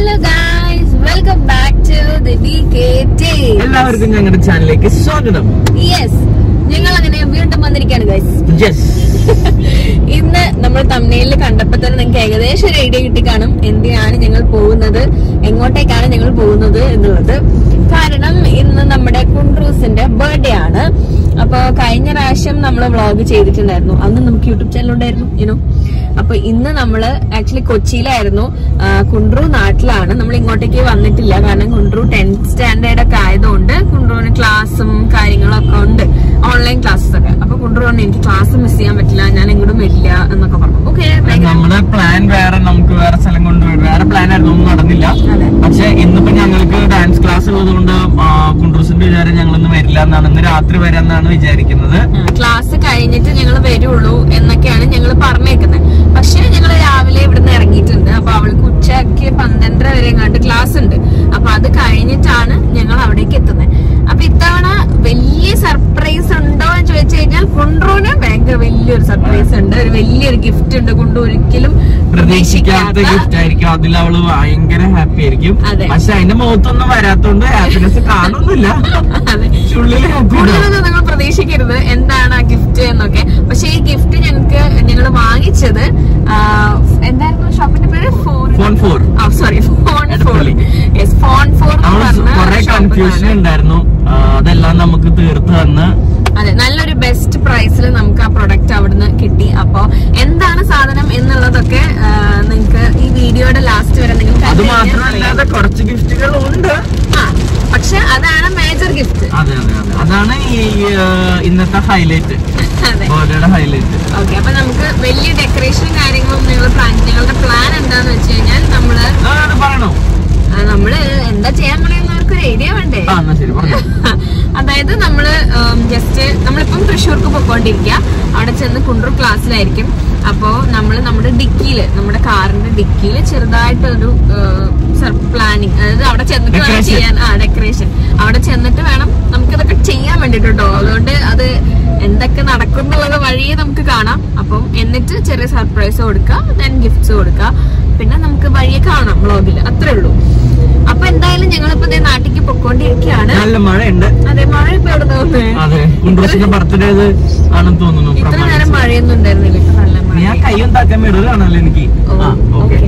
Hello guys welcome back to the V K എല്ലാവർക്കും ഞങ്ങളുടെ ചാനലിലേക്ക് സ്വാഗതം യെസ് ഞങ്ങൾ അങ്ങനെ വീണ്ടും വന്നിരിക്കുകയാണ് ഗൈസ് യെസ് ഇന്ന് നമ്മൾ തമിഴിൽ കണ്ടപ്പോ തന്നെ നിങ്ങൾക്ക് ഏകദേശം ഒരു ഐഡിയ കിട്ടി കാണും എന്തിനാണ് ഞങ്ങൾ പോകുന്നത് എങ്ങോട്ടേക്കാണ് ഞങ്ങൾ പോകുന്നത് എന്നുള്ളത് കാരണം ഇന്ന് നമ്മുടെ കുണ്ട്രൂസിന്റെ ബർത്ത്ഡേ ആണ് അപ്പൊ കഴിഞ്ഞ പ്രാവശ്യം നമ്മൾ വ്ളോഗ് ചെയ്തിട്ടുണ്ടായിരുന്നു അന്ന് നമുക്ക് യൂട്യൂബ് ചാനൽ ഉണ്ടായിരുന്നു യുനോ അപ്പൊ ഇന്ന് നമ്മള് ആക്ച്വലി കൊച്ചിയിലായിരുന്നു ആ, കുണ്ട്രു നാട്ടിലാണ് നമ്മൾ ഇങ്ങോട്ടേക്ക് വന്നിട്ടില്ല കാരണം കുണ്ട്രു ടെൻത്ത് സ്റ്റാൻഡേർഡ് ഒക്കെ ആയതുകൊണ്ട് കുണ്ട്രുവിന് ക്ലാസ്സും കാര്യങ്ങളും ഒക്കെ ഉണ്ട് ഓൺലൈൻ ക്ലാസ്സസ് ഒക്കെ അപ്പൊ കുണ്ട്രു പറഞ്ഞു എനിക്ക് ക്ലാസ് മിസ് ചെയ്യാൻ പറ്റില്ല ഞാൻ എങ്ങോട്ടും വരില്ല എന്നൊക്കെ പറഞ്ഞു ഓക്കെ നമ്മുടെ പ്ലാൻ വേറെ നമുക്ക് വേറെ സ്ഥലം കൊണ്ടുപോയി വേറെ പ്ലാൻ ആയിരുന്നു ഒന്നും നടന്നില്ല അതെ. പക്ഷെ ഇന്നിപ്പോ ഞങ്ങൾക്ക് ഡാൻസ് ക്ലാസ് ഉള്ളതുകൊണ്ട് കുണ്ടൂസിന്റെ വിചാരം ഞങ്ങൾ ഇന്ന് വരില്ല എന്നാണ് ഇന്ന് രാത്രി വരാന്നാണ് വിചാരിക്കുന്നത് ക്ലാസ് കഴിഞ്ഞിട്ട് ഞങ്ങൾ വരുള്ളൂ എന്നൊക്കെയാണ് ഞങ്ങൾ പറഞ്ഞേക്കുന്നത് പക്ഷെ ഞങ്ങൾ രാവിലെ ഇവിടുന്ന് ഇറങ്ങിയിട്ടുണ്ട് അപ്പൊ അവൾക്ക് ഉച്ചയ്ക്ക് പന്ത്രണ്ടര വരെ എങ്ങാണ്ട് ക്ലാസ് ഉണ്ട് അപ്പൊ അത് കഴിഞ്ഞിട്ടാണ് ഞങ്ങൾ അവിടേക്ക് എത്തുന്നത് അപ്പൊ ഇത്തവണ വലിയ സർപ്രൈസ് ഉണ്ടോ എന്ന് ചോദിച്ചു കഴിഞ്ഞാൽ കുണ്ടൂന് ഭയങ്കര വലിയൊരു സർപ്രൈസ് ഉണ്ട് ഒരു വലിയൊരു ഗിഫ്റ്റ് ഉണ്ട് കുണ്ടു ഒരിക്കലും പ്രതീക്ഷിക്കാത്ത ഗിഫ്റ്റ് ആയിരിക്കും അതിൽ അവള് ഭയങ്കര ഹാപ്പി ആയിരിക്കും അതെ. പക്ഷെ അതിന്റെ മുഖത്തൊന്നും വരാത്തോണ്ട് ഹാപ്പിനെസ് കാണുന്നില്ല അതെ ഉള്ളില് ഹാപ്പി കൂടുതലൊന്നും നിങ്ങൾ പ്രതീക്ഷിക്കരുത് എന്താണ് ആ ഗിഫ്റ്റ് എന്നൊക്കെ പക്ഷെ ഈ ഗിഫ്റ്റ് ഞങ്ങൾക്ക് ഞങ്ങൾ വാങ്ങിച്ചത് ആ, എന്തായിരുന്നു ഷോപ്പിന്റെ പേര് phone phone four sorry phone four Edappally. Yes phone four നമ്മള് കുറെ കൺഫ്യൂഷൻ ഉണ്ടായിരുന്നു ആ, അതെല്ലാം നമുക്ക് തീർത്ത് തന്ന് അതെ നല്ലൊരു ബെസ്റ്റ് പ്രൈസിൽ നമുക്ക് ആ പ്രൊഡക്റ്റ് അവിടുന്ന് കിട്ടി അപ്പോ എന്താണ് സാധനം എന്നുള്ളതൊക്കെ നിങ്ങൾക്ക് ഈ വീഡിയോയുടെ ലാസ്റ്റ് വരെ നിങ്ങൾ അത് മാത്രമല്ലാതെ കുറച്ച് ഗിഫ്റ്റുകൾ ഉണ്ട് പക്ഷെ അതാണ് മേജർ ഗിഫ്റ്റ് അതെ അതെ അതെ അതാണ് ഈ ആ, ഇന്നത്തെ ഹൈലൈറ്റ് അതെ ബോർഡയുടെ ഹൈലൈറ്റ് ഓക്കെ അപ്പൊ നമുക്ക് വലിയ ഡെക്കറേഷൻ കാര്യങ്ങളും നിങ്ങൾ പ്ലാൻ ഞങ്ങളുടെ പ്ലാൻ എന്താന്ന് വെച്ച് കഴിഞ്ഞാൽ നമ്മള് അത് പറയണോ ആ, നമ്മള് എന്താ ചെയ്യാൻ പറയുന്നവർക്ക് ഒരു ഐഡിയ വേണ്ടേ ആ എന്നാ ശരി പറഞ്ഞോ അതായത് നമ്മള് ജസ്റ്റ് നമ്മളിപ്പം തൃശ്ശൂർക്ക് പൊക്കോണ്ടിരിക്കുക അവിടെ ചെന്ന് കുണ്ടൂർ ക്ലാസ്സിലായിരിക്കും അപ്പോ നമ്മള് നമ്മുടെ ഡിക്കിയില് നമ്മുടെ കാറിന്റെ ഡിക്കിയില് ചെറുതായിട്ടൊരു പ്ലാനിങ് അതായത് അവിടെ ചെന്നിട്ട് വേണം Decoration. ചെയ്യാൻ ആ ഡെക്കറേഷൻ അവിടെ ചെന്നിട്ട് വേണം നമുക്കിതൊക്കെ ചെയ്യാൻ വേണ്ടിട്ട് കേട്ടോ അതുകൊണ്ട് അത് എന്തൊക്കെ നടക്കും എന്നുള്ളത് വഴിയെ നമുക്ക് കാണാം അപ്പം എന്നിട്ട് ചെറിയ സർപ്രൈസ് കൊടുക്കുക ദെൻ ഗിഫ്റ്റ്സ് കൊടുക്കുക പിന്നെ നമുക്ക് വഴിയെ കാണാം വ്ളോഗിൽ അത്രേ ഉള്ളൂ അപ്പൊ എന്തായാലും ഞങ്ങളിപ്പോ ദേ നാട്ടിലേക്ക് പൊക്കോണ്ടിരിക്കുകയാണ് നല്ല മഴയുണ്ട് അതെ മഴ ഇപ്പൊ എവിടെ തോന്നുന്നേ അതെ കുണ്ടൂസിന്റെ ബർത്ത്ഡേ ആണെന്ന് തോന്നുന്നു ഇത്ര നേരം പ്രമാണിച്ച്. മഴയൊന്നും ഉണ്ടായിരുന്നില്ല ഇപ്പൊ നല്ല നീ ആ മഴ കയ്യും താക്കാൻ ഇടലാണല്ലോ എനിക്ക് ആ ഓക്കെ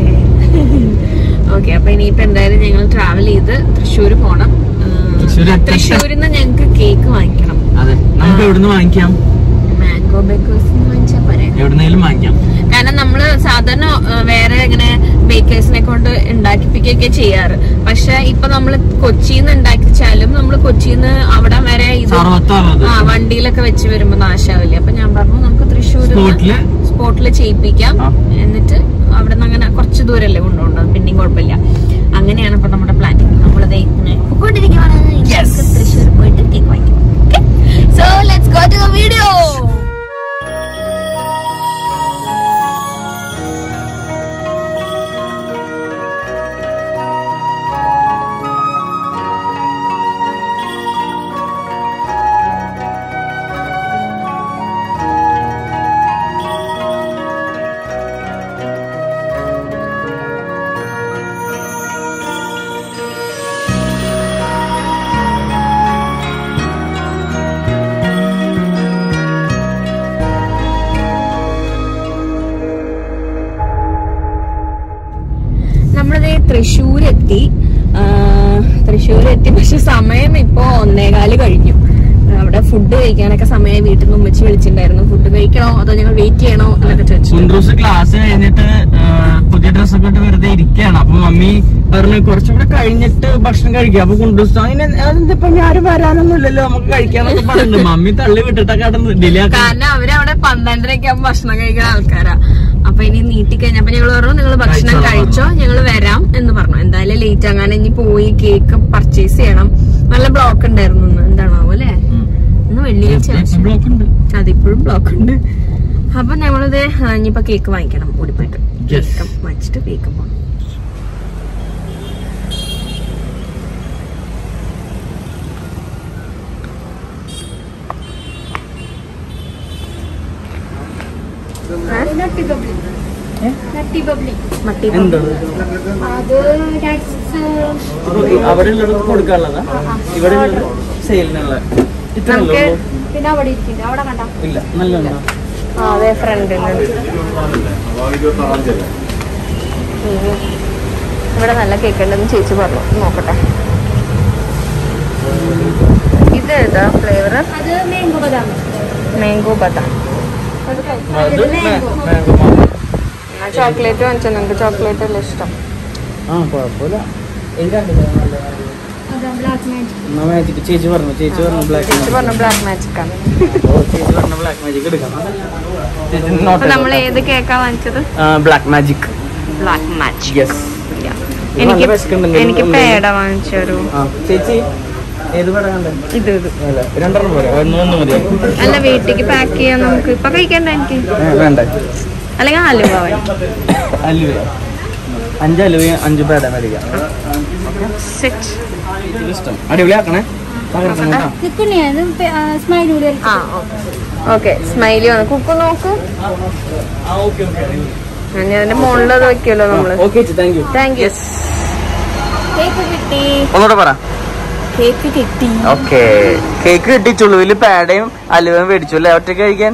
ഓക്കെ അപ്പൊ ഇനിയിപ്പോ എന്തായാലും ഞങ്ങൾ ട്രാവൽ ചെയ്ത് തൃശ്ശൂര് പോണം ഉം, തൃശ്ശൂര് എത്തട്ടെ. തൃശ്ശൂരിൽ നിന്ന് ഞങ്ങൾക്ക് കേക്ക് വാങ്ങിക്കണം അതെ നമുക്ക് എവിടുന്ന് വാങ്ങിക്കാം മാംഗോ ബേക്കേഴ്സ് വാങ്ങിച്ചാ പോരെ എവിടുന്നേലും വാങ്ങിക്കാം കാരണം നമ്മള് സാധാരണ ആ, വേറെ ഇങ്ങനെ ബേക്കേഴ്സിനെ കൊണ്ട് ഉണ്ടാക്കിപ്പിക്കുകയൊക്കെ ചെയ്യാറ് പക്ഷെ ഇപ്പൊ നമ്മള് കൊച്ചിന്ന് ഉണ്ടാക്കിച്ചാലും നമ്മള് കൊച്ചിന്ന് അവിടെ വരെ ഇത് സർവത്താവത് ആ വണ്ടിയിലൊക്കെ വെച്ച് വരുമ്പോ നാശാവില്ലേ അപ്പൊ ഞാൻ പറഞ്ഞു നമുക്ക് തൃശ്ശൂർ സ്പോട്ടില് സ്പോട്ടിൽ ചെയ്യിപ്പിക്കാം ആ. എന്നിട്ട് അവിടെ നിന്ന് അങ്ങനെ കുറച്ച് ദൂരല്ലേ കൊണ്ടുപോകേണ്ടത് പിന്നെയും കുഴപ്പമില്ല അങ്ങനെയാണ് ഇപ്പൊ നമ്മുടെ പ്ലാനിങ് നമ്മളത് ഇങ്ങനെ പോയിക്കൊണ്ടിരിക്കുവാണ് ഇനി Yes. നമുക്ക് തൃശ്ശൂർ പോയിട്ട് കേക്ക് വാങ്ങിക്കും so let's go to the video നമ്മളിത് തൃശ്ശൂരെത്തി ആ, തൃശ്ശൂരെത്തി പക്ഷെ സമയം ഇപ്പോ ഒന്നേകാല് കഴിഞ്ഞു അവിടെ ഫുഡ് കഴിക്കാനൊക്കെ സമയം വീട്ടിൽ നിന്ന് ഉമ്മച്ചി വിളിച്ചിട്ടുണ്ടായിരുന്നു ഫുഡ് കഴിക്കണോ അതോ ഞങ്ങൾ വെയിറ്റ് ചെയ്യണോ എന്നൊക്കെ ചോദിച്ചു കുണ്ടൂസ് ക്ലാസ് കഴിഞ്ഞിട്ട് ആ, പുതിയ ഡ്രസ്സൊക്കെ ഇട്ട് വെറുതെ ഇരിക്കുകയാണ് അപ്പൊ മമ്മി പറഞ്ഞു കുറച്ചുകൂടെ കഴിഞ്ഞിട്ട് ഭക്ഷണം കഴിക്കാം അപ്പൊ കുണ്ടൂസ് അതിന് അതെന്തിപ്പോ ഞാനും വരാനൊന്നും ഇല്ലല്ലോ നമുക്ക് കഴിക്കാന്നൊക്കെ പറഞ്ഞു മമ്മി തള്ളി വിട്ടിട്ടൊക്കെ അവിടെ ഡിലേ ആക്കാൻ കാരണം അവരവിടെ പന്ത്രണ്ടരയ്ക്ക് ആകുമ്പോൾ ഭക്ഷണം കഴിക്കുന്ന ആൾക്കാരാ അപ്പൊ ഇനി നീട്ടി കഴിഞ്ഞപ്പോ ഞങ്ങൾ പറഞ്ഞു നിങ്ങൾ ഭക്ഷണം കഴിച്ചോളാം കഴിച്ചോ ഞങ്ങൾ വരാം എന്ന് പറഞ്ഞു എന്തായാലും ലേറ്റ് അങ്ങനെ ഇനി പോയി കേക്ക് പർച്ചേസ് ചെയ്യണം നല്ല ബ്ലോക്ക് ഉണ്ടായിരുന്നു ഇന്ന് എന്താണാവോ അല്ലേ ഇന്ന് വെള്ളിയാഴ്ച ബ്ലോക്ക് ഉണ്ട് അതിപ്പോഴും ബ്ലോക്ക് ഉണ്ട് അപ്പൊ നമ്മളിത് ആ, ഇനിയിപ്പോ കേക്ക് വാങ്ങിക്കണം ഓടിപ്പോയിട്ട് Yes. കേക്ക് വാങ്ങിച്ചിട്ട് കേക്ക് പോകണം മട്ടി എന്തത് അത് നട്ട്സ് അവിടെ ഉള്ളത് കൊടുക്കാനുള്ളതാ ഇവിടെ ഉള്ളത് സെയിലിനുള്ള ഇത്ര നമുക്ക് പിന്നെ അവിടെ ഇരിക്കുന്നുണ്ട് അവിടെ കണ്ട ഇല്ല നല്ല ആ അതെ ഫ്രണ്ടിൽ ഇവിടെ നല്ല കേക്ക് ഉണ്ടെന്ന് ചേച്ചി പറഞ്ഞു നോക്കട്ടെ ഇത് ഏതാ ഫ്ലേവർ അത് മാംഗോ ബദാം മാംഗോ ബദാം അത് അത് മാംഗോ മാംഗോ മാങ്ങ ചോക്ലേറ്റ് വാങ്ങിച്ചാൽ നിങ്ങൾക്ക് ചോക്ലേറ്റ് അല്ലേ ഇഷ്ടം ആ കുഴപ്പമില്ല എനിക്ക് കണ്ടില്ല നല്ല അതാ ബ്ലാക്ക് മാജിക് എന്നാ മാജിക് ചേച്ചി പറഞ്ഞു ചേച്ചി പറഞ്ഞു ബ്ലാക്ക് ചേച്ചി പറഞ്ഞു ബ്ലാക്ക് മാജിക് ആണ് ഓ ചേച്ചി പറഞ്ഞു ബ്ലാക്ക് മാജിക് എടുക്കാം അപ്പൊ നമ്മൾ ഏത് കേക്കാ വാങ്ങിച്ചത് black magic black magic yes എനിക്ക് നല്ല വിശക്കുന്നുണ്ട്. എനിക്ക് ഉണ്ട്. പേട വാങ്ങിച്ചൊരു ആ ചേച്ചി ഏത് പറയാണ്ട് ഇത് ഇത് അല്ല രണ്ടെണ്ണം പോരെ ഒന്ന് ഒന്ന് മതി അല്ല വീട്ടിലേക്ക് പാക്ക് ചെയ്യാൻ നമുക്ക് ഇപ്പൊ കഴിക്കണ്ട എനിക്ക് വേണ്ട അല്ലെങ്കിൽ ഹലുവ വാങ്ങി അലുവ അഞ്ച് അലുവ അഞ്ച് പേട മേടിക്കാം സെറ്റ് ഇഷ്ടം അടിപൊളിയാക്കണേ തകർക്കണം കേട്ടോ നിൽക്കുന്നേ അത് സ്മൈൽ കൂടി ആ ഓക്കെ സ്മൈലി വന്നു കുക്കു നോക്കൂ ആ ഓക്കെ ഓക്കെ ഞാൻ അതിന്റെ മുകളിലത് വെക്കുമല്ലോ നമ്മള് ഓക്കെ ചേച്ചി thank you thank you cake കിട്ടി ഒന്നുകൂടെ പറ കേക്ക് കിട്ടി ഓക്കെ കേക്ക് കിട്ടി ചുളുവില് പേടയും അലുവയും മേടിച്ചു അല്ലേ ഒറ്റയ്ക്ക് കഴിക്കാൻ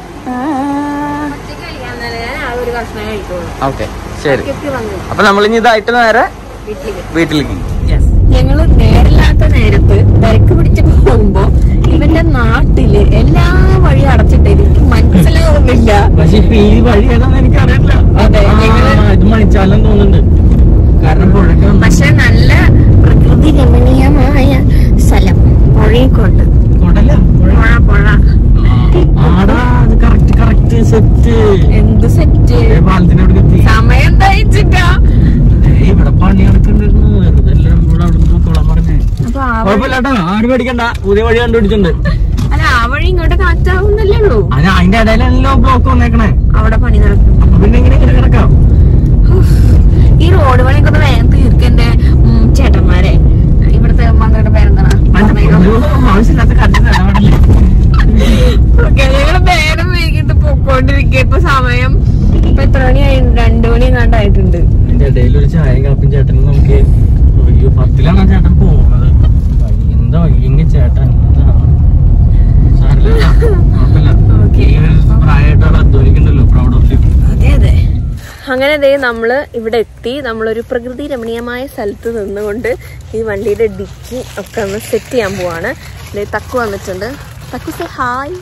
ഒരു കഷ്ണം കഴിക്കുള്ളൂ ഓക്കെ ശരി കേക്ക് വന്നു അപ്പൊ നമ്മൾ ഇനി ഇതായിട്ട് നേരെ വീട്ടിലേക്ക് വീട്ടിലേക്ക് ഞങ്ങള് നേരില്ലാത്ത നേരത്ത് തിരക്ക് പിടിച്ച് പോകുമ്പോ ഇവന്റെ നാട്ടില് എല്ലാ വഴി അടച്ചിട്ട് എനിക്ക് മനസ്സിലാവുന്നില്ല പക്ഷെ ഇപ്പൊ ഈ വഴി ഏതാന്ന് എനിക്ക് അറിയില്ല അതെ, ഞങ്ങള് ഇത് മണിച്ചാലം തോന്നുന്നുണ്ട് കാരണം പുഴയ്ക്ക് പക്ഷെ നല്ല പ്രകൃതി രമണീയമായ സ്ഥലം പുഴയെക്കൊണ്ട് കൊടല്ല പുഴ പുഴ ആടാ അത് കറക്റ്റ് കറക്റ്റ് സെറ്റ് എന്ത് സെറ്റ് പാലത്തിന്റെ അവിടെ എത്തി സമയം തയ്ച്ചിട്ടാ ഏയ് ഇവിടെ പണി നടക്കുന്നുണ്ടായിരുന്നു വെറുതെ എല്ലാം ഇവിടെ അവിടെ പോയിക്കോളാൻ പറഞ്ഞേ അപ്പൊ ആ വഴി കുഴപ്പമില്ല കേട്ടോ ആരും പേടിക്കണ്ട പുതിയ വഴി കണ്ടുപിടിച്ചിട്ടുണ്ട് അല്ല ആ വഴി ഇങ്ങോട്ട് കാറ്റാവുന്നല്ലേ ഉള്ളൂ അതിന് അതിന്റെ ഇടയിലല്ലോ ബ്ലോക്ക് വന്നേക്കണേ അവിടെ പണി നടക്കും അപ്പൊ പിന്നെ ഇങ്ങനെ ഇങ്ങനെ കിടക്കാം ഈ റോഡ് പണിയൊക്കെ ഒന്ന് വേഗം തീർക്കെന്റെ ചേട്ടന്മാരെ ഇവിടുത്തെ മകളുടെ പേരെന്താണ് ഒരു ആവശ്യമില്ലാത്ത കണ്ടത് ഇടപെടല്ലേ ഓക്കെ ഞങ്ങള് നേരം വൈകിട്ട് പൊക്കോണ്ടിരിക്കുക ഇപ്പൊ സമയം ഇപ്പൊ എത്ര മണിയായി രണ്ടു മണി എങ്ങാണ്ടായിട്ടുണ്ട് അതിന്റെ ഇടയിൽ ഒരു ചായയും കാപ്പും ചേട്ടനും നമുക്ക് അയ്യോ പത്തിലാണ് ആ ചേട്ടൻ പോകുന്നത് വഴി- എന്താ വയ്യെങ്കിൽ ചേട്ടൻ എന്താ സാരമില്ല കുഴപ്പമില്ല Okay. ഈ ഒരു പ്രായമായിട്ട് അവിടെ അധ്വാനിക്കണ്ടല്ലോ പ്രൗഡ് ഓഫ് യു അതെ അതെ അങ്ങനെ ദേ നമ്മള് ഇവിടെ എത്തി നമ്മളൊരു പ്രകൃതി രമണീയമായ സ്ഥലത്ത് നിന്നുകൊണ്ട് ഈ വണ്ടിയുടെ ഡിക്കി ഒക്കെ ഒന്ന് സെറ്റ് ചെയ്യാൻ പോവാണ് ദേ തക്കു വന്നിട്ടുണ്ട് തക്കു സേ ഹായ്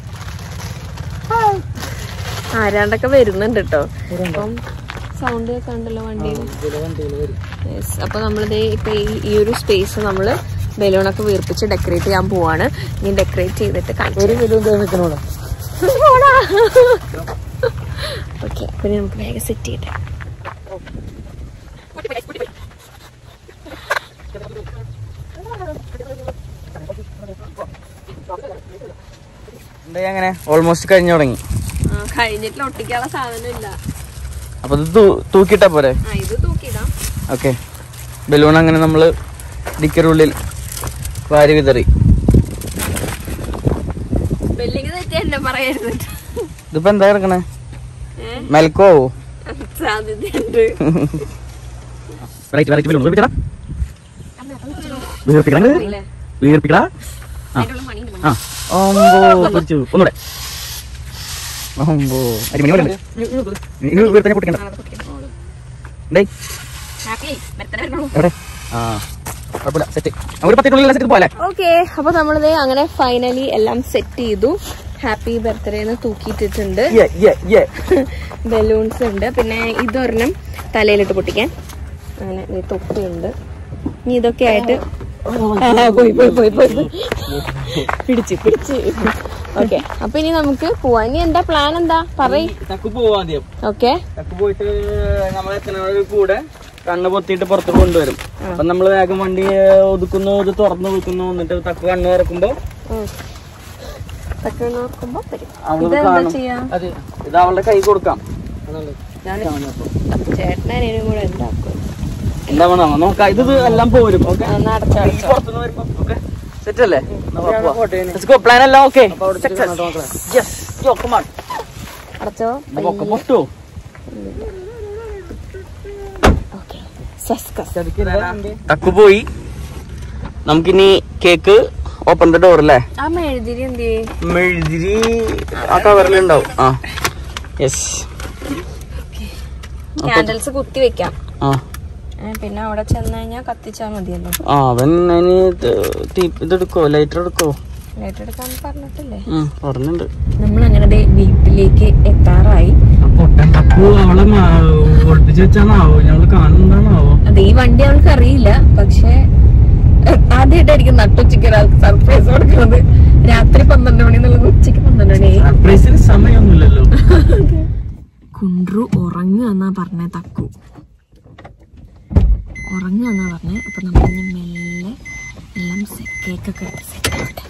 ആരാണ്ടൊക്കെ വരുന്നുണ്ട് കേട്ടോ അപ്പം സൗണ്ട് ഒക്കെ ഉണ്ടല്ലോ വണ്ടിയിൽ യെസ് അപ്പൊ നമ്മളിത് ഇപ്പൊ ഈ- ഈ ഒരു സ്പേസ് നമ്മള് ബലൂണൊക്കെ വീർപ്പിച്ച് ഡെക്കറേറ്റ് ചെയ്യാൻ പോവാണ് ഇനി ഡെക്കറേറ്റ് ചെയ്തിട്ട് കാണിച്ചു ഓക്കെ പിന്നെ നമുക്ക് വേഗം സെറ്റ് ചെയ്യട്ടെ എന്താ അങ്ങനെ ഓൾമോസ്റ്റ് കഴിഞ്ഞു തുടങ്ങി കഴിഞ്ഞിട്ടില്ല ഒട്ടിക്കാനുള്ള സാധനം ഇല്ല അപ്പൊ ഇത് തൂ- തൂക്കിയിട്ടാ പോരെ ആ ഇത് തൂക്കിടാം ഓക്കെ ബലൂൺ അങ്ങനെ നമ്മള് ഡിക്കറുള്ളിൽ വാരി വിതറി ബെല്ലിങ് തെറ്റി എന്നെ പറയരുത് ഇതിപ്പോ എന്താ കിടക്കണേ ഏ? മെൽക്കോ സാധ്യതയുണ്ട് റൈറ്റ് വെറൈറ്റി ബലൂൺ വീർപ്പിച്ചടാ വീർപ്പിക്കടാ ഇല്ലേ? വീർപ്പിക്കടാ ആ അതിനുള്ള പണിയുണ്ട് ആ ഓമ്പോ പിടിച്ചു ഒന്നൂടെ ഓമ്പോ അരിമണി പോലെ ഇനി വീർത്തന്നെ പൊട്ടിക്കണ്ട ഡേയ് ഹാപ്പി ബർത്ത്ഡേ വരണോ എവിടെ ആ കുഴപ്പമില്ല സെറ്റ് ഒരു പത്തിനുള്ളിൽ സെറ്റ് പോലെ ഓക്കെ അപ്പൊ നമ്മളിത് അങ്ങനെ ഫൈനലി എല്ലാം സെറ്റ് ചെയ്തു ഹാപ്പി ബർത്ത്ഡേ എന്ന് തൂക്കിയിട്ടിട്ടുണ്ട് ബലൂൺസ് ഉണ്ട് പിന്നെ ഇതൊരെണ്ണം തലയിലിട്ട് പൊട്ടിക്കാൻ അങ്ങനെ ദേ തൊപ്പിയുണ്ട് ഇനി ഇതൊക്കെ ആയിട്ട് ആ, പോയി പോയി പോയി പോയി പോയി. പിടിച്ച് പിടിച്ച് ഓക്കെ അപ്പൊ ഇനി നമുക്ക് പോവാം ഇനി എന്താ പ്ലാൻ എന്താ പറയ് തക്ക് പോവാ ആദ്യം ഓക്കെ തക്ക് പോയിട്ട് നമ്മൾ എത്തനോട് കൂടെ കണ്ണ് പൊത്തിയിട്ട് പുറത്ത് കൊണ്ടുവരും അപ്പൊ നമ്മള് വേഗം വണ്ടി ഒതുക്കുന്നു ഇത് തുറന്നു വെക്കുന്നു എന്നിട്ട് തക്ക് കണ്ണ് തുറക്കുമ്പോ പെട്ടെന്ന് ഓർക്കുമ്പോ വരും അവള് ഇതെന്താ കാണും ചെയ്യാ അത് ഇത് അവളുടെ കൈ കൊടുക്കാം ചേട്ടനും കൂടെ എന്താക്കും എന്താ വേണോ നോക്കാം ഇത് ഇത് എല്ലാം പോരും ഓക്കെ ഒന്ന് അടച്ചടച്ചോ പുറത്തുനിന്ന് വരുമ്പോ ഓക്കെ സെറ്റ് അല്ലേ പ്ലാൻ എല്ലാം ഓക്കെ യെസ് യോ കമാൺ അടച്ചോ പൊട്ടോ സസ്കസ് തക്കു പോയി നമുക്കിനി കേക്ക് ഓപ്പൺ ദ ഡോർ അല്ലേ ആ മെഴുതിരി എന്ത് മെഴുതിരി ആ കവറിലുണ്ടാവും ആ യെസ് ക്യാൻഡിൽസ് കുത്തി വെക്കാം ആ ഏ, പിന്നെ അവിടെ ചെന്ന് കഴിഞ്ഞാൽ കത്തിച്ചാൽ മതിയല്ലോ ആ അവൻ അതിന് ഇതെടുക്കോ ലൈറ്റർ എടുക്കോ ലൈറ്റ് എടുക്കാൻ പറഞ്ഞിട്ടില്ലേ ഉം, പറഞ്ഞിട്ടുണ്ട് നമ്മൾ അങ്ങനെ ദേ വീട്ടിലേക്ക് എത്താറായി പൊട്ടൻ തക്കു അവളെ ഒളിപ്പിച്ച് വെച്ചാണാവോ ഞങ്ങള് കാണുന്നുണ്ടാണാവോ അത് ഈ വണ്ടി അവൾക്ക് അറിയില്ല പക്ഷെ ആദ്യമായിട്ടായിരിക്കും നട്ടുച്ചയ്ക്ക് ഒരാൾക്ക് സർപ്രൈസ് കൊടുക്കുന്നത് രാത്രി പന്ത്രണ്ട് മണി എന്നുള്ളത് ഉച്ചയ്ക്ക് പന്ത്രണ്ട് മണി സർപ്രൈസിന് സമയമൊന്നുമില്ലല്ലോ കുണ്ട്രു ഉറങ്ങുക എന്നാ പറഞ്ഞ തക്കു ഉറങ്ങുക എന്നാ പറഞ്ഞേ അപ്പൊ നമ്മൾ മെല്ലെ എല്ലാം കേക്കൊക്കെ സെറ്റ് ആവട്ടെ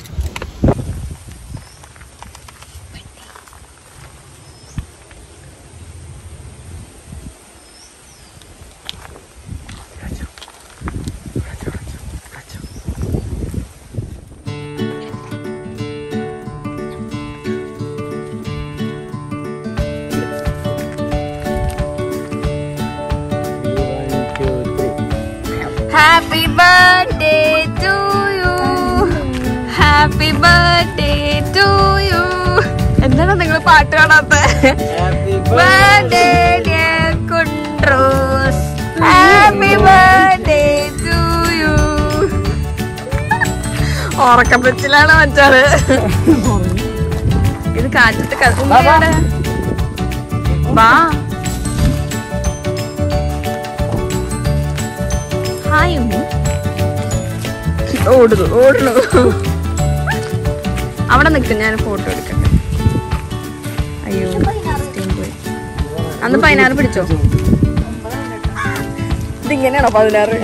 happy birthday to you happy birthday to you എന്താണ് നിങ്ങൾ പാട്ട് കാണാത്ത ബർത്ത്ഡേ ഡിയർ കുണ്ട്രോസ് ഹാപ്പി ബർത്ത്ഡേ ടു യു ഉറക്കം വെച്ചിലാണ് മറ്റാള് ഇത് കാറ്റത്ത് കത്തുന്നതാണ് വാ ഹായ് ഉണ്ണി ഓടുന്നു ഓടുന്നു അവിടെ നിൽക്കും ഞാൻ ഫോട്ടോ എടുക്കട്ടെ അയ്യോ steam പോയി. അന്ന് പതിനാറ് പിടിച്ചോ ഇതിങ്ങനെയാണോ പതിനാറ്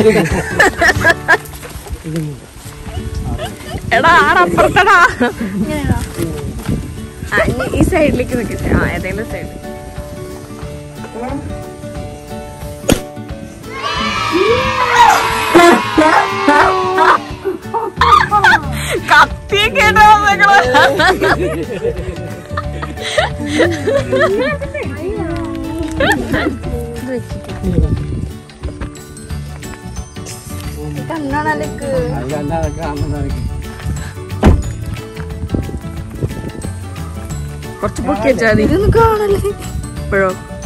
എടാ ആടപ്പുറത്തടാ ആ, ഇനി ഈ സൈഡിലേക്ക് നിൽക്കട്ടെ ആ ഏതെങ്കിലും സൈഡിൽ കത്തി കേട്ടോ കണ്ണാണല്ലേക്ക് കുറച്ച് പൊക്കി വെച്ചാൽ മതി ഇതൊന്നും കാണല്ലേ ഇപ്പോഴോ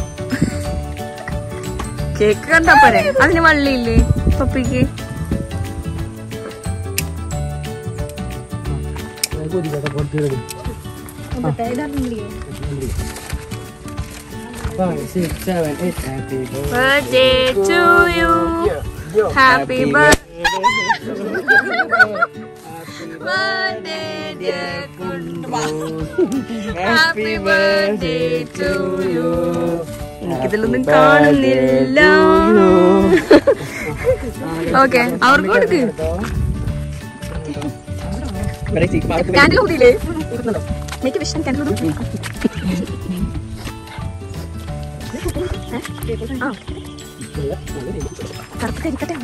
കേക്ക് കണ്ടാ പോരെ അതിന് വള്ളിയില്ലേ പപ്പിക്ക് Birthday to you. Happy birthday. birthday, dear Kundwa. Happy birthday to you. എനിക്കിതിലൊന്നും കാണുന്നില്ല ഓക്കെ അവർക്ക് കൊടുക്ക് ക്യാൻഡിൽ കൂടിയില്ലേ എനിക്ക് വിഷം ക്യാൻഡിൽ കറുപ്പ് കരിക്കട്ടെ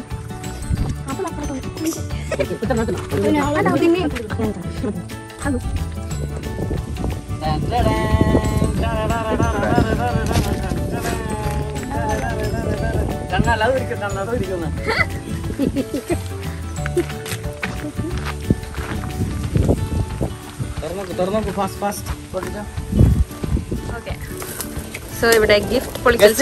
സോ ഇവിടെ ഗിഫ്റ്റ് പൊളിക്കൽ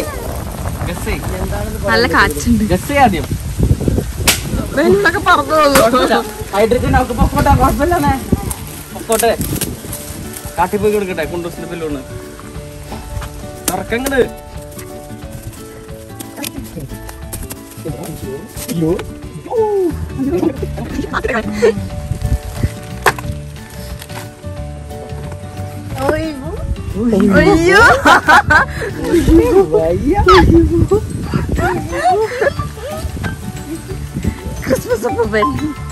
നല്ല കാറ്റുണ്ട് ആദ്യം വെള്ളമൊക്കെ പറഞ്ഞു പോകുന്നു ഹൈഡ്രജൻ അവർക്ക് പൊക്കോട്ടെ കുഴപ്പമില്ലേ പൊക്കോട്ടെ കാട്ടി പോയി കൊടുക്കട്ടെ കുണ്ടൂസിന്റെ ബില്ലോണ് തുറക്കങ്ങട് അയ്യോ ക്രിസ്മസ് അപ്പൂപ്പൻ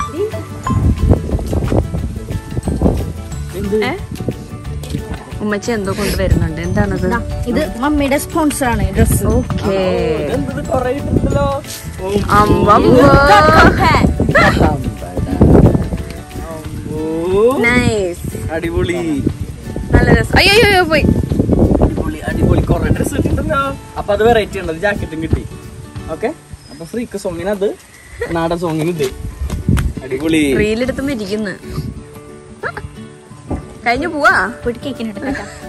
ഏ? ഉമ്മച്ചി എന്തോ കൊണ്ടുവരുന്നുണ്ട് എന്താണത് ഇത് മമ്മിയുടെ സ്പോൺസർ ആണ് ഡ്രസ് ഓക്കേ ഇതെന്തത് കൊറേ ഇട്ടിട്ടുണ്ടല്ലോ നൈസ് അടിപൊളി നല്ല രസം അയ്യോ അയ്യോ, അയ്യോ പോയി അടിപൊളി അടിപൊളി കൊറേ ഡ്രസ് ഇട്ടിട്ടുണ്ടല്ലോ അപ്പൊ അത് വെറൈറ്റി ഉണ്ട് ജാക്കറ്റും കിട്ടി ഓക്കെ അപ്പൊ ഫ്രീക്ക് സോങ്ങിന് അത് നാടൻ സോങ്ങിന് ഇത് അടിപൊളി റീലെടുത്തുമ്പോ ഇരിക്കുന്നു കഴിഞ്ഞു പോവാ പൊടിക്കേക്കിനെടുക്കാം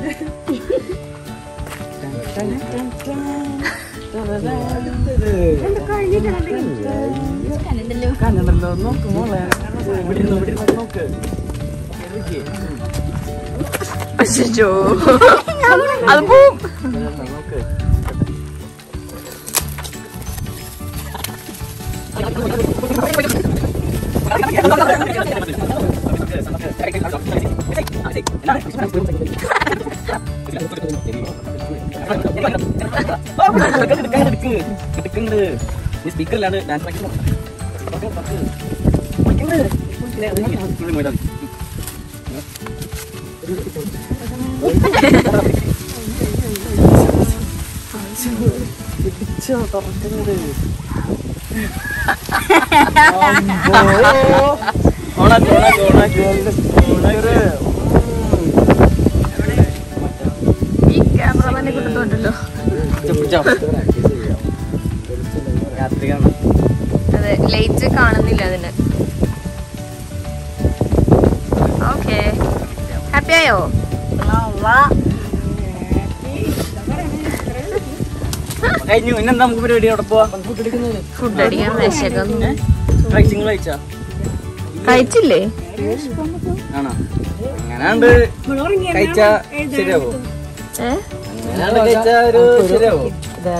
കണ്ടല്ലോ നോക്ക് മോളെ ഇവിടെ ഇരുന്ന് ഇവിടെ ഇരുന്ന് നോക്ക് ഇരിക്ക്. അശ്ശോ അത് പോവും നോക്ക് സ്പീക്കറിലാണ് ഡാൻസ് ഓണാക്ക് ഓണാക്ക് ഓണാക്ക് ഓണാക്ക് ഈ ക്യാമറമാനെ കിട്ടുന്നുണ്ടല്ലോ രാത്രിയാണ് അതെ ലൈറ്റ് കാണുന്നില്ല അതിന് ഓക്കെ ഹാപ്പി ആയോ കഴിഞ്ഞു ഇന്നെന്താ നമുക്ക് പരിപാടി അവിടെ പോവാ ഫുഡ് അടിക്കാൻ വിശക്കുന്നു റൈസിംഗ് കഴിച്ചാ കഴിച്ചില്ലേ ആണോ അങ്ങനാണ്ട് കഴിച്ചാ ശരിയാവോ ഏ അങ്ങനാണ്ട് കഴിച്ചാ ഒരു ശരിയാവോ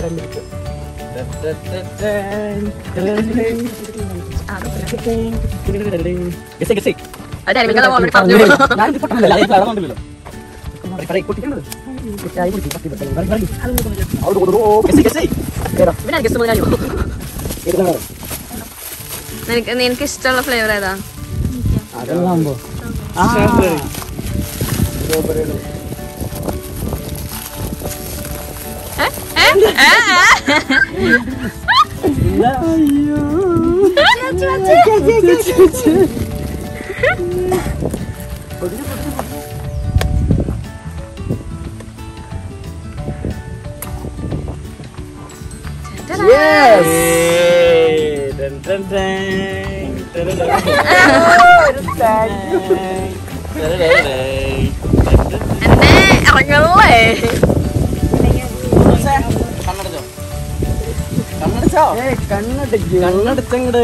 ഗസേ ഗസേ അത് അരുവികളെ ഓൾറെഡി പറഞ്ഞു ഞാനിത് പൊട്ടനല്ല, അത് നടന്നുണ്ടല്ലോ. പറയ്, പറയ്, പൊട്ടിക്കണത്. ചായ കുടിക്ക്, പത്തി പത്തി, പറയ്, പറയ്. അവിടെ കൊടുക്കൂ. ഓ, ഗസേ, ഗസേ. ഏതാ? പിന്നെ ഗസ്റ്റ് മുതലാളിയോ ഏത് colour? നിനക്ക് നിനക്ക് ഇഷ്ടമുള്ള ഫ്ലേവർ ഏതാ അതെല്ലാം ആ. ഏ? ഏ? ഏ? ഏ? അയ്യോ. Yes. Dun, dun, dun. Dun, dun, dun. Dun, dun, dun. എന്നെ ഇറങ്ങണല്ലേ മോശേ, കണ്ണടച്ചോ? കണ്ണടച്ചോ? കണ്ണടച്ചങ്ങട്.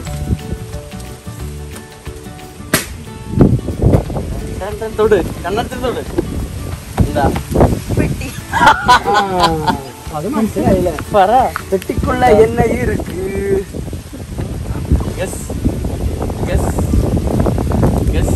Don't, don't, തൊട്. കണ്ണടച്ചിട്ട് തൊട്. എന്താ അത് മനസ്സിലായില്ലേ പറ പെട്ടിക്കുള്ള എണ്ണ ഇருக்கு യെസ് യെസ് യെസ്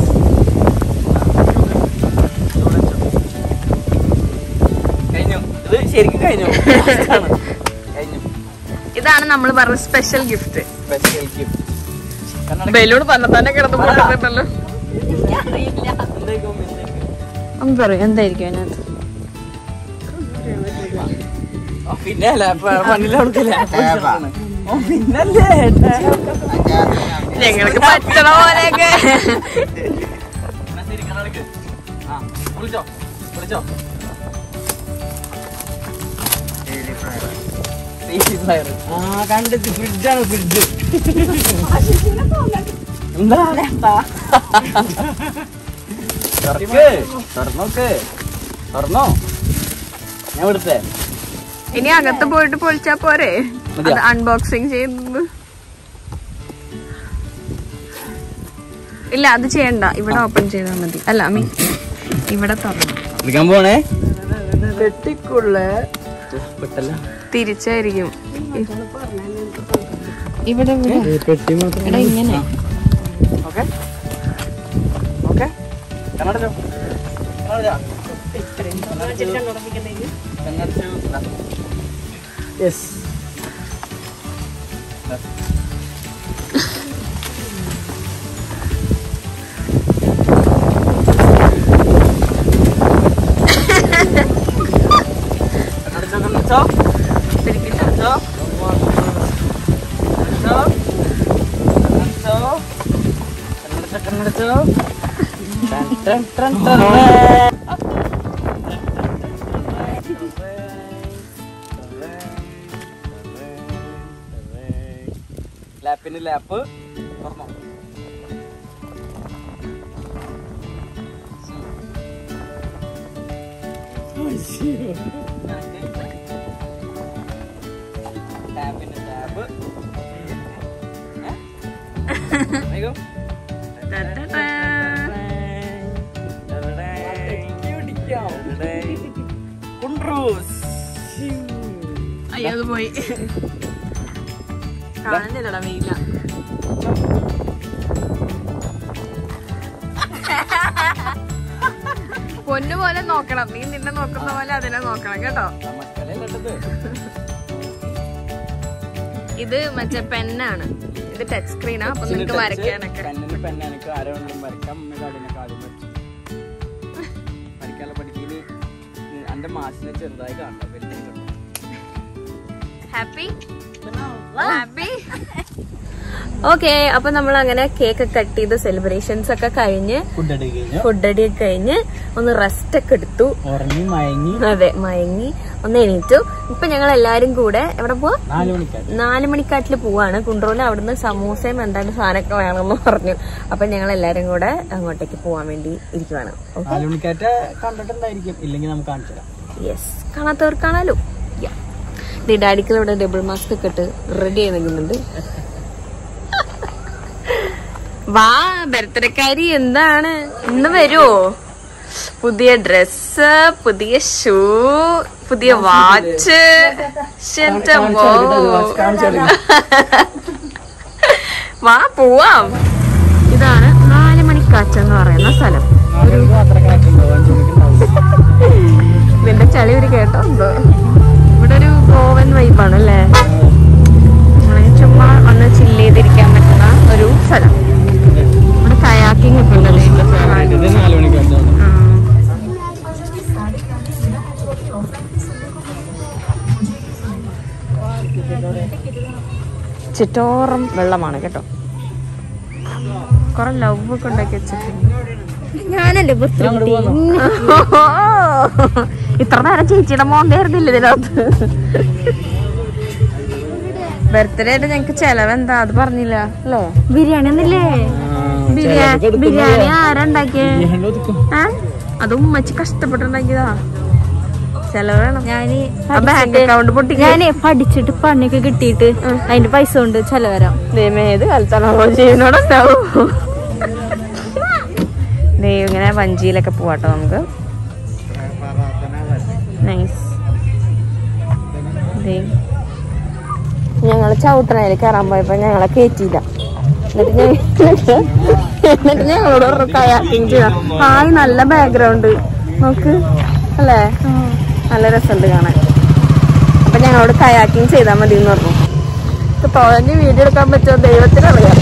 കഴിഞ്ഞു ഇത് ശരിക്കും കഴിഞ്ഞു ആണ്. കഴിഞ്ഞു ഇതാണ് നമ്മൾ പറഞ്ഞ സ്പെഷ്യൽ ഗിഫ്റ്റ് സ്പെഷ്യൽ ഗിഫ്റ്റ് കണ്ണട ബലൂൺ തന്നെ തന്നെ കിടന്ന് പോയിട്ടുണ്ടല്ലോ എന്തായിരിക്കും mistake? ഒന്ന് പറയും എന്തായിരിക്കും അതിനകത്ത് ഓ, പിന്നെ അല്ല പ- പണ്ടിലെ ആൾക്കല്ലേ ഓ പിന്നല്ലേ ഞങ്ങൾക്ക് പറ്റണ പോലെയൊക്കെ എന്നാ ശരി കണ്ണടക്ക് ആ വിളിച്ചോ വിളിച്ചോ ഫ്ലയർ ആ കണ്ടെത്തി ഫ്രിഡ്ജാണ് ഫ്രിഡ്ജ് എന്താ തുറക്ക് തുറന്നോക്ക് തുറന്നോ ഞാൻ വിടുത്തേ ഇനി അകത്ത് പോയിട്ട് പൊളിച്ചാ പോരെ മതിയോ? അത് അൺബോക്സിങ് ചെയ്യുന്നത് ഇല്ല അത് ചെയ്യണ്ട ഇവിടെ ഓപ്പൺ ചെയ്താൽ മതി അല്ല ഐ മീൻ ഇവിടെ തുറന്നു എടുക്കാൻ പോണേ പെട്ടിക്കുള്ള പെട്ടല്ല തിരിച്ചായിരിക്കും ഇവിടെ ഇവിടെ പെട്ടി മാത്രം ഇവിടെ ഇങ്ങനെ ഓക്കെ ഓക്കെ കണ്ണടച്ചോ കണ്ണടച്ചു യെസ് കണ്ണടച്ചോ കണ്ണടച്ചോ കണ്ണടച്ചോ കണ്ണടച്ചോ കണ്ണടച്ചോ കണ്ണടച്ചോ ടൻ ടൻ ടൻ ടൻ ടൻ. ലാപ്പിന് ലാപ്പ് തുറന്നോ ടാപ്പിന് ടാപ്പ് വേഗം കുണ്ട്രൂസ് അയ്യോ അത് പോയി കാണുന്നില്ലടാ വെയില പൊന്നു പോലെ നോക്കണം നീ നിന്നെ നോക്കുന്ന പോലെ അതിനെ നോക്കണം കേട്ടോ നമുക്കല്ലേ ഇത് മറ്റേ പെന്നാണ് ഇത് ടച്ച് സ്ക്രീനാ അപ്പൊ നിങ്ങക്ക് വരയ്ക്കാനൊക്കെ പെണ്ണിന് പെണ്ണെനിക്ക് ആരോടും വരയ്ക്കാം അമ്മയുടെ അതിനൊക്കെ ആദ്യം വരച്ചു വരയ്ക്കാനുള്ള പഠിക്കല് എന്റെ മാസിനെ ചെറുതായി കാണണം വലിയ ഹാപ്പി ഹാപ്പി ഓക്കെ അപ്പൊ നമ്മൾ അങ്ങനെ കേക്ക് കട്ട് ചെയ്ത് സെലിബ്രേഷൻസ് ഒക്കെ കഴിഞ്ഞ് ഫുഡ് അടി കഴിഞ്ഞു ഫുഡ് അടി ഒക്കെ കഴിഞ്ഞ് ഒന്ന് റെസ്റ്റ് ഒക്കെ എടുത്തു ഉറങ്ങി മയങ്ങി അതെ മയങ്ങി ഒന്ന് എണീറ്റു ഇപ്പൊ ഞങ്ങൾ എല്ലാരും കൂടെ എവിടെ പോവാ നാല് മണിക്കാണ് നാല് മണിക്കാട്ടില് പോവാണ് കുണ്ട്രോല് അവിടുന്ന് സമൂസയും എന്തായാലും സാധനമൊക്കെ വേണമെന്ന് പറഞ്ഞു അപ്പൊ ഞങ്ങൾ എല്ലാരും കൂടെ അങ്ങോട്ടേക്ക് പോവാൻ വേണ്ടി ഇരിക്കുവാണ് നാല് മണിക്കാറ്റ കണ്ടിട്ടുണ്ടായിരിക്കും ഇല്ലെങ്കിൽ നമുക്ക് കാണിച്ചു തരാം യെസ് കാണാത്തവർ കാണാലോ ഡാഡിക്കൽ ഇവിടെ ഡബിൾ മാസ്ക് ഒക്കെ ഇട്ട് റെഡി ആയി നിൽക്കുന്നുണ്ട് വാ ബർത്ത്ഡേക്കാരി എന്താണ് ഇന്ന് വരുമോ പുതിയ ഡ്രസ് പുതിയ ഷൂ പുതിയ വാച്ച് വാ പോവാം ഇതാണ് നാല് മണിക്കാച്ച എന്ന് പറയുന്ന സ്ഥലം നാല് മണിക്ക് മാത്രമേ കാറ്റുണ്ടാവും അഞ്ചു മണിക്ക് ഉണ്ടാവും നിന്റെ ചളി ഒരു കേട്ടോ എന്തോ ഇവിടെ ഒരു ഗോവൻ വൈബാണ് അല്ലേ നമ്മള് ചുമ്മാ ഒന്ന് ചില്ല് ചെയ്തിരിക്കാൻ പറ്റുന്ന ഒരു സ്ഥലം ഇവിടെ കയാക്കിംഗ് ഒക്കെ ഉണ്ടല്ലേ ഇത് നാല് മണിക്കാറ്റാണ് ആ. ചുറ്റോറം വെള്ളമാണ് കേട്ടോ കൊറേ ലവ് ഒക്കെ ഉണ്ടാക്കി വെച്ചിട്ടുണ്ട് ഞാനല്ലേ ബുദ്ധിമുട്ടി ഇത്ര നേരം ചേച്ചിയുടെ മോന്തായിരുന്നില്ല ഇതിനകത്ത് ബർത്ത്ഡേ ആയിട്ട് ഞങ്ങക്ക് ചെലവ് എന്താ അത് പറഞ്ഞില്ല അല്ലേ ബിരിയാണി ഒന്നില്ലേ ബിരിയാണി ബിരിയാണി ആരാ ഉണ്ടാക്കിയേ ആ? അത് ഉമ്മച്ചി കഷ്ടപ്പെട്ടുണ്ടാക്കിയതാ ചെലവ് വേണം ഞാന് ആ ബാങ്ക് അക്കൗണ്ട് പൊട്ടിക്കാൻ ഞാനേ പഠിച്ചിട്ട് പണിയൊക്കെ കിട്ടിയിട്ട് അതിന്റെ പൈസ കൊണ്ട് ചെലവരാം ദൈവം ഏത് കാലത്താണോ ജീവനോടുണ്ടാവും ദൈവം ഇങ്ങനെ വഞ്ചിയിലൊക്കെ പോവാട്ടോ നമുക്ക് നൈസ് ഞങ്ങള് ചവിട്ടണയിൽ കയറാൻ പോയപ്പോ ഞങ്ങളെ കയറ്റിയില്ല എന്നിട്ട് ഞ- എന്നിട്ട് ഞങ്ങളോട് കയാക്കിങ് ചെയ്ത ഹായ് നല്ല ബാക്ക്ഗ്രൗണ്ട് നോക്ക് അല്ലേ നല്ല രസമുണ്ട് കാണാൻ അപ്പൊ ഞങ്ങളോട് കയാക്കിങ് ചെയ്താൽ മതി എന്ന് പറഞ്ഞു തുഴഞ്ഞ് വീഡിയോ എടുക്കാൻ പറ്റുമോ ദൈവത്തിനറിയാം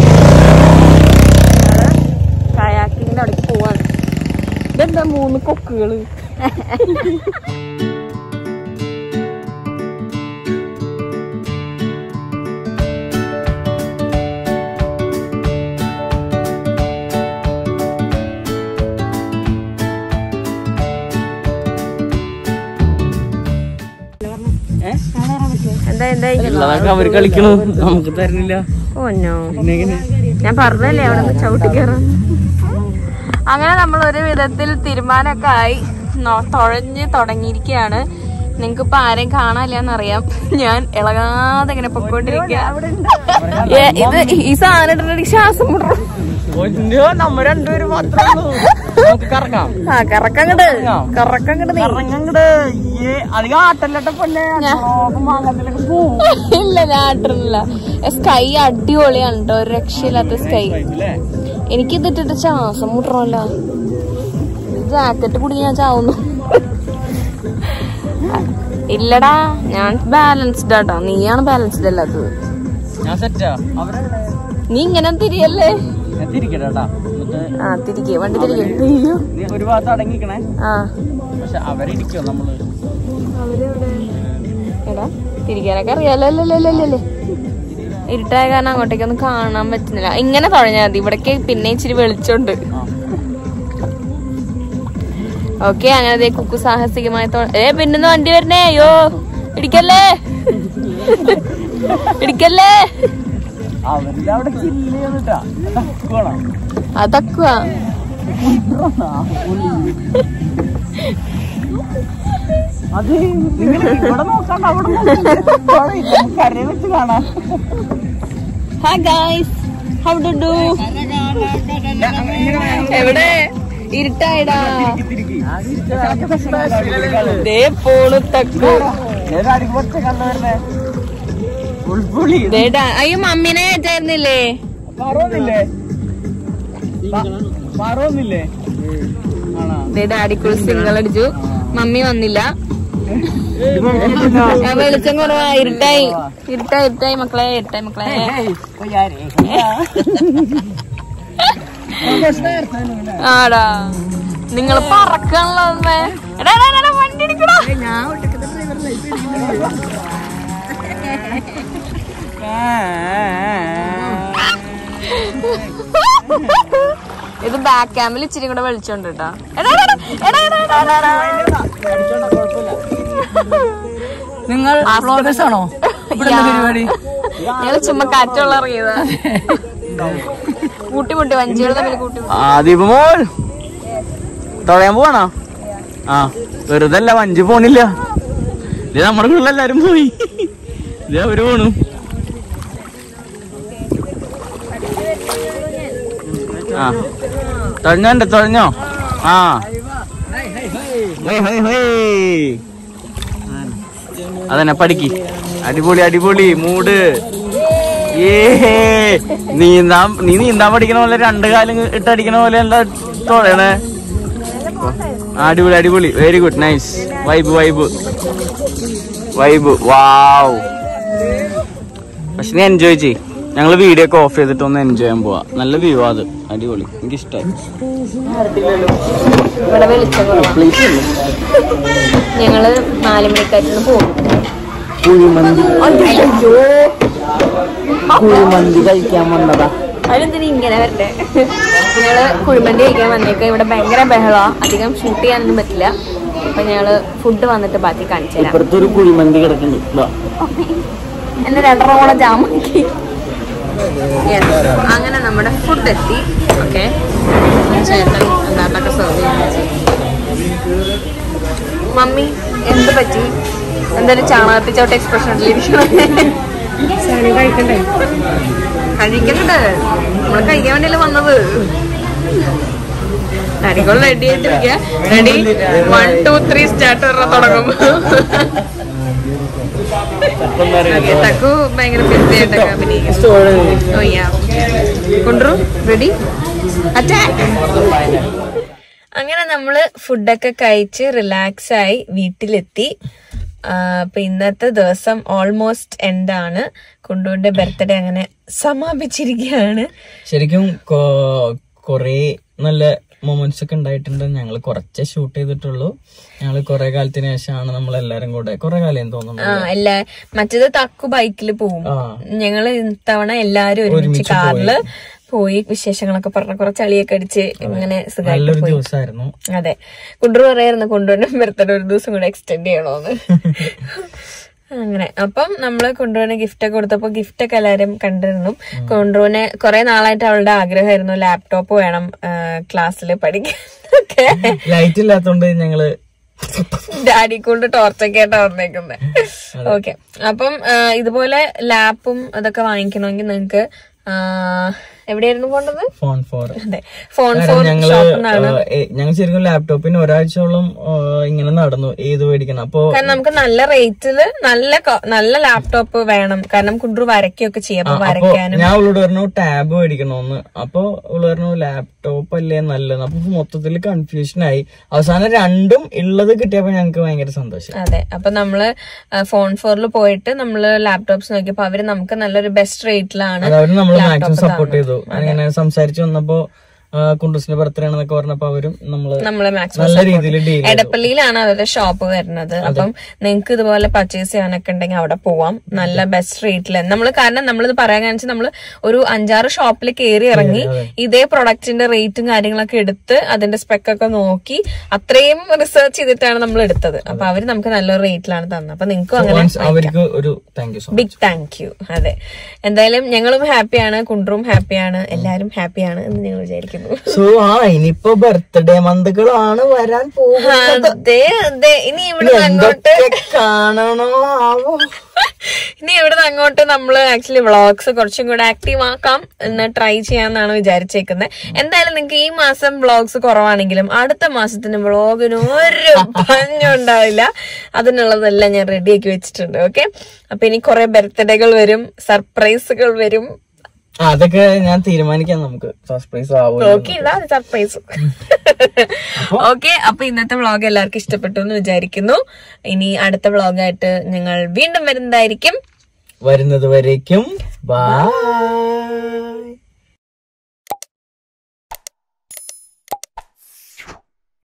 കയാക്കിങ്ങിന്റെ അവിടേക്ക് പോവാണ് ഇതെന്താ മൂന്ന് കൊക്കുകള് എന്താ എന്താ ഉള്ളതൊക്കെ അവർ കളിക്കണു നമുക്ക് തരുന്നില്ല ഓ നോ പിന്നെ എങ്ങനെ ഞാൻ പറഞ്ഞല്ലേ അവിടെ നിന്ന് ചവിട്ടി കയറാൻ അങ്ങനെ നമ്മൾ ഒരു വിധത്തിൽ തീരുമാനമൊക്കെ ആയി നോ- തുഴഞ്ഞ് തുടങ്ങിയിരിക്കുകയാണ് നിങ്ങക്ക് ഇപ്പൊ ആരെയും കാണാനില്ലെന്നറിയാം ഞാൻ ഇളകാതെ ഇങ്ങനെ പൊക്കോണ്ടിരിക്കുക ഏ, ഇത് ഈ സാധനം ഇട്ടിട്ട് ശ്വാസം മുട്ടും ഒന്നോ നമ്മ രണ്ടുപേരും മാത്രമേ ഉള്ളൂ നമുക്ക് കറങ്ങാം ആ കറക്കങ്ങട് കറക്കങ്ങട് നീ കറങ്ങങ്ങട് ഏ അധികം ആട്ടല്ലട്ട പോലെ മാങ്ങത്തിലൊക്കെ പോവും ഇല്ല ഞാൻ ആട്ടുന്നില്ല സ്കൈ അടിപൊളിയാണ് കേട്ടോ ഒരു രക്ഷയില്ലാത്ത സ്കൈ എനിക്ക് ഇതിട്ടിട്ട് ശ്വാസം മുട്ടണമല്ല ജാക്കറ്റ് കുടി ഞാൻ ചാവുന്നു ഇല്ലടാ ഞാൻ ബാലൻസ്ഡ് ആട്ടോ നീയാണ് ബാലൻസ്ഡ് അല്ലാത്തത് ഞാൻ സെറ്റാ അവരെവിടെ നീ ഇങ്ങനെ തിരിയല്ലേ ഞാൻ തിരിക്കട്ടാ എന്നിട്ട് ആ തിരികെ വണ്ടി തിരികെ അയ്യോ നീ ഒരു ഭാഗത്ത് അടങ്ങിക്കണേ ആ പക്ഷെ അവരിരിക്കോ നമ്മള് എടാ തിരിക്കാനൊക്കെ അറിയാലോ അല്ലല്ലേ ഇരുട്ടായ കാരണം അങ്ങോട്ടേക്കൊന്നും കാണാൻ പറ്റുന്നില്ല ഇങ്ങനെ തുഴഞ്ഞാൽ മതി ഇവിടേക്ക് പിന്നെ ഇച്ചിരി വെളിച്ചമുണ്ട് ആ. ഓക്കെ അങ്ങനെ ദേ കുക്കു സാഹസികമായി തൊ- ഏ പിന്നൊന്ന് വണ്ടി വരണേ അയ്യോ ഇടിക്കല്ലേ ഇടിക്കല്ലേ അവരുടെ അവിടെ ചില്ല് ചെയ്തിട്ടാ തക്കുവാണോ അതൊക്കെ അത് നിങ്ങൾ ഇവിടെ നോക്കണ്ട അവിടെ നോക്കണ്ട കര വെച്ച് കാണാം hi guys how do do എവിടെ ഇരുട്ടായിടാ ദേ പോണു തക്കു ഒറ്റ കണ്ടുവരുന്നേ ഉൾപുളി ദേടാ അയ്യോ മമ്മീനെ ഏറ്റായിരുന്നില്ലേ പറവൊന്നില്ലേ പറവൊന്നില്ലേ ആണോ ദേ ഡാഡിക്കുള്ള സിംഗിൾ അടിച്ചു മമ്മി വന്നില്ല ആ, വെളിച്ചം കുറവാ ഇരുട്ടായി ഇരുട്ടായി ഇരുട്ടായി മക്കളെ ഇരുട്ടായി മക്കളെ ആടാ നിങ്ങൾ പറക്കാണല്ലോ അമ്മേ. എടാ, എടാ, എടാ, വണ്ടി ഇടിക്കടാ. ഇത് ബാക്ക് ക്യാമിൽ ഇച്ചിരി കൂടെ വെളിച്ചോണ്ട് കേട്ടാ എടാ, എടാ, എടാ, എടാ, എടാ, എടാ, എടാ. നിങ്ങൾ ഫ്ലോറൻസ് ആണോ ഇവിടെ എന്താ പരിപാടി ഞങ്ങള് ചുമ്മാ കാറ്റുള്ള ഇറങ്ങിയതാ കൂട്ടിമുട്ടി വഞ്ചികൾ തമ്മിൽ കൂട്ടിമുട്ടി ആ ദീപമോൾ തുഴയാൻ പോവാണോ ആ വെറുതെ അല്ല വഞ്ചി പോണില്ല ഇത് നമ്മുടെ കൂടെ എല്ലാരും പോയി ഇത് അവര് പോണു ആ തുഴഞ്ഞോണ്ട് തുഴഞ്ഞോ ആ ഹേയ്, ഹേയ്, ഹേയ്. അതന്നെ പഠിക്ക് അടിപൊളി അടിപൊളി മൂട് ഏ നീന്താൻ നീ നീന്താൻ പഠിക്കണ പോലെ രണ്ട് കാലം ഇട്ടടിക്കണ പോലെ എന്താ തോന്നണേ അടിപൊളി അടിപൊളി very good nice vibe vibe vibe wow പക്ഷെ നീ എൻജോയ് ചെയ് ഞങ്ങള് വീഡിയോ ഒക്കെ ഓഫ് ചെയ്തിട്ട് ഒന്ന് എൻജോയ് ചെയ്യാൻ പോവാ നല്ല വ്യൂ അത് അടിപൊളി എനിക്ക് ഇഷ്ടമായി ഇവിടെ വെളിച്ചം കുറവാ ഞങ്ങള് നാല് മണിക്കാറ്റിന് പോകും കുഴിമന്തി കഴിക്കാൻ വന്നതാ അതിനെന്തിനാ ഇങ്ങനെ വരട്ടെ ഞങ്ങള് കുഴിമന്തി കഴിക്കാൻ വന്നേക്ക ഇവിടെ ഭയങ്കര ബഹള അധികം ഷൂട്ട് ചെയ്യാനൊന്നും പറ്റില്ല അപ്പൊ ഞങ്ങള് ഫുഡ് വന്നിട്ട് ബാക്കി കാണിച്ചു തരാം ഇപ്പുറത്ത് ഒരു കുഴിമന്തി കിടക്കുന്നുണ്ട് ഇതാ. എന്നെ രണ്ടര കൂടെ ജാമാക്കി Yes. അങ്ങനെ നമ്മുടെ ഫുഡ് എത്തി ഓക്കെ ചേട്ടൻ എന്താണ്ടൊക്കെ സെർവ് ചെയ്യാൻ മമ്മി എന്ത് പറ്റി എന്തായാലും ചാണകത്തിച്ചോട്ട് എക്സ്പ്രഷൻ കഴിക്കണ്ടേ കഴിക്കുന്നുണ്ട് നമ്മള് കഴിക്കാൻ വേണ്ടിയല്ലേ വന്നത് അടികൾ റെഡി ആയിട്ടിരിക്കുക ready one two three start വരാൻ തുടങ്ങും Okay, തക്കു ഭയങ്കര ബിസി ആയിട്ടൊക്കെ അഭിനയിക്കും Oh, yeah. കൊണ്ടുവരൂ റെഡി അറ്റാക്ക് അങ്ങനെ നമ്മള് ഫുഡൊക്കെ കഴിച്ച് റിലാക്സ് ആയി വീട്ടിലെത്തി ആ, അപ്പൊ ഇന്നത്തെ ദിവസം ഓൾമോസ്റ്റ് എൻഡാണ് കുണ്ടുവിന്റെ ബർത്ത്ഡേ അങ്ങനെ സമാപിച്ചിരിക്കുകയാണ് ശരിക്കും കൊ- കൊറേ നല്ല മൊമെന്റ്സ് ഒക്കെ ഉണ്ടായിട്ടുണ്ട് ഞങ്ങൾ കുറച്ചേ ഷൂട്ട് ചെയ്തിട്ടുള്ളൂ ഞങ്ങൾ കുറെ കാലത്തിന് ശേഷമാണ് നമ്മൾ എല്ലാരും കൂടെ കുറെ കാലം തോന്നുന്നു ആ എല്ലാ മറ്റേത് തക്കു ബൈക്കിൽ പോവും ആ. ഞങ്ങള് ഇത്തവണ എല്ലാരും ഒരുമിച്ച് കാറില് പോയി വിശേഷങ്ങളൊക്കെ പറഞ്ഞ കുറച്ച് ചളിയൊക്കെ അടിച്ച് ഇങ്ങനെ സുഖമായിട്ട് നല്ലൊരു പോയി ദിവസമായിരുന്നു അതെ കുണ്ടു പറയായിരുന്നു കൊണ്ടുവന്ന ബർത്ത്ഡേ ഒരു ദിവസം കൂടെ എക്സ്റ്റെൻഡ് ചെയ്യണോന്ന് അങ്ങനെ അപ്പം നമ്മള് കൊണ്ടുപോകുന്ന ഗിഫ്റ്റ് ഒക്കെ കൊടുത്തപ്പോ ഗിഫ്റ്റ് ഒക്കെ എല്ലാരും കണ്ടിരുന്നു കൊണ്ടുപോകുന്ന കുറെ നാളായിട്ട് അവളുടെ ആഗ്രഹമായിരുന്നു ലാപ്ടോപ്പ് വേണം ക്ലാസ്സിൽ പഠിക്കാൻ ഒക്കെ ലൈറ്റ് ഇല്ലാത്തോണ്ട് ഞങ്ങള് ഡാഡി കൊണ്ട് ടോർച്ചൊക്കെ ആയിട്ടാ വന്നേക്കുന്നത് ഓക്കെ അപ്പം ആ, ഇതുപോലെ ലാപ്പും അതൊക്കെ വാങ്ങിക്കണമെങ്കിൽ നിങ്ങക്ക് ആ, എവിടെയായിരുന്നു പോണ്ടത് ഫോൺ ഫോർ അതെ ഫോൺ കാരണം ഫോർ ഞങ്ങള് ഷോപ്പിന്നാണ് ഞങ്ങൾ ശരിക്കും ലാപ്ടോപ്പിന് ഒരാഴ്ചയോളം ആ, ഇങ്ങനെ നടന്നു ഏത് മേടിക്കണം അപ്പൊ കാരണം നമുക്ക് നല്ല റേറ്റില് നല്ല കൊ- നല്ല ലാപ്ടോപ്പ് വേണം കാരണം കുണ്ടു വരയ്ക്കൊക്കെ ചെയ്യാം അപ്പൊ അപ്പൊ വരയ്ക്കാനും ഞാൻ അവളോട് പറഞ്ഞു ടാബ് മേടിക്കണോന്ന് അപ്പൊ അവള് പറഞ്ഞു ലാപ്ടോപ്പ് അല്ലേ നല്ലത് അപ്പൊ മൊത്തത്തിൽ കൺഫ്യൂഷൻ ആയി അവസാനം രണ്ടും ഉള്ളത് കിട്ടിയപ്പോ ഞങ്ങക്ക് ഭയങ്കര സന്തോഷം അതെ അപ്പൊ നമ്മള് ഫോൺ ഫോറിൽ പോയിട്ട് നമ്മള് ലാപ്ടോപ്സ് നോക്കിയപ്പോ അവര് നമുക്ക് നല്ലൊരു ബെസ്റ്റ് റേറ്റിലാണ് അത് അവര് നമ്മൾ മാക്സിമം സപ്പോർട്ട് ചെയ്തു അങ്ങനെ സംസാരിച്ച് വന്നപ്പോ കുണ്ടൂസിന്റെ ബർത്ത്ഡേ ആണെന്നൊക്കെ പറഞ്ഞപ്പോ അവരും നമ്മള് നമ്മളെ മാക്സിമം നല്ല രീതിയിൽ ഡീൽ എടപ്പള്ളിയിലാണ് അവരുടെ ഷോപ്പ് വരുന്നത് അപ്പം നിങ്ങൾക്ക് ഇതുപോലെ പർച്ചേസ് ചെയ്യാനൊക്കെ ഉണ്ടെങ്കിൽ അവിടെ പോവാം നല്ല ബെസ്റ്റ് റേറ്റിൽ നമ്മൾ കാരണം നമ്മളിത് പറയാൻ കാണിച്ച് നമ്മൾ ഒരു അഞ്ചാറ് ഷോപ്പിൽ കയറി ഇറങ്ങി ഇതേ പ്രൊഡക്റ്റിന്റെ റേറ്റും കാര്യങ്ങളൊക്കെ എടുത്ത് അതിന്റെ സ്പെക്ക് ഒക്കെ നോക്കി അത്രയും റിസർച്ച് ചെയ്തിട്ടാണ് നമ്മൾ എടുത്തത് അപ്പൊ അവര് നമുക്ക് നല്ലൊരു റേറ്റിലാണ് തന്നത് അപ്പൊ നിങ്ങൾക്കും അങ്ങനെ അവർക്ക് ഒരു thank you so big thank you അതെ എന്തായാലും ഞങ്ങളും ഹാപ്പിയാണ് കുണ്ടറും ഹാപ്പിയാണ് എല്ലാരും ഹാപ്പിയാണ് എന്ന് ഞങ്ങൾ വിചാരിക്കുന്നു സോ ആ ഇനിയിപ്പോ ബർത്ത്ഡേ മന്തുകളാണ് വരാൻ പോകുന്നത് അതെ അതെ ഇനി ഇവിടെ അങ്ങോട്ട് എന്തൊക്കെ കാണണോ ആവോ ഇനി ഇവിടുന്ന് അങ്ങോട്ട് നമ്മൾ ആക്ച്വലി വ്ളോഗ്സ് കുറച്ചും കൂടെ ആക്റ്റീവ് ആക്കാം എന്ന് ട്രൈ ചെയ്യാന്നാണ് വിചാരിച്ചേക്കുന്നത് എന്തായാലും നിങ്ങൾക്ക് ഈ മാസം വ്ളോഗ്സ് കുറവാണെങ്കിലും അടുത്ത മാസത്തിന് വ്ളോഗിന് ഒരു ഭംഗിയുണ്ടാവില്ല അതിനുള്ളതെല്ലാം ഞാൻ റെഡിയാക്കി വെച്ചിട്ടുണ്ട് ഓക്കെ അപ്പൊ ഇനി കുറെ ബർത്ത്ഡേകൾ വരും സർപ്രൈസുകൾ വരും ആ, അതൊക്കെ ഞാൻ തീരുമാനിക്കാം നമുക്ക് സർപ്രൈസ് ആവും ഓക്കെ ഇതാ സർപ്രൈസ് ഓക്കെ അപ്പൊ ഇന്നത്തെ വ്ളോഗ് എല്ലാവർക്കും ഇഷ്ടപ്പെട്ടു എന്ന് വിചാരിക്കുന്നു ഇനി അടുത്ത വ്ളോഗായിട്ട് ഞങ്ങൾ വീണ്ടും വരുന്നതായിരിക്കും വരുന്നത് വരേക്കും ബൈ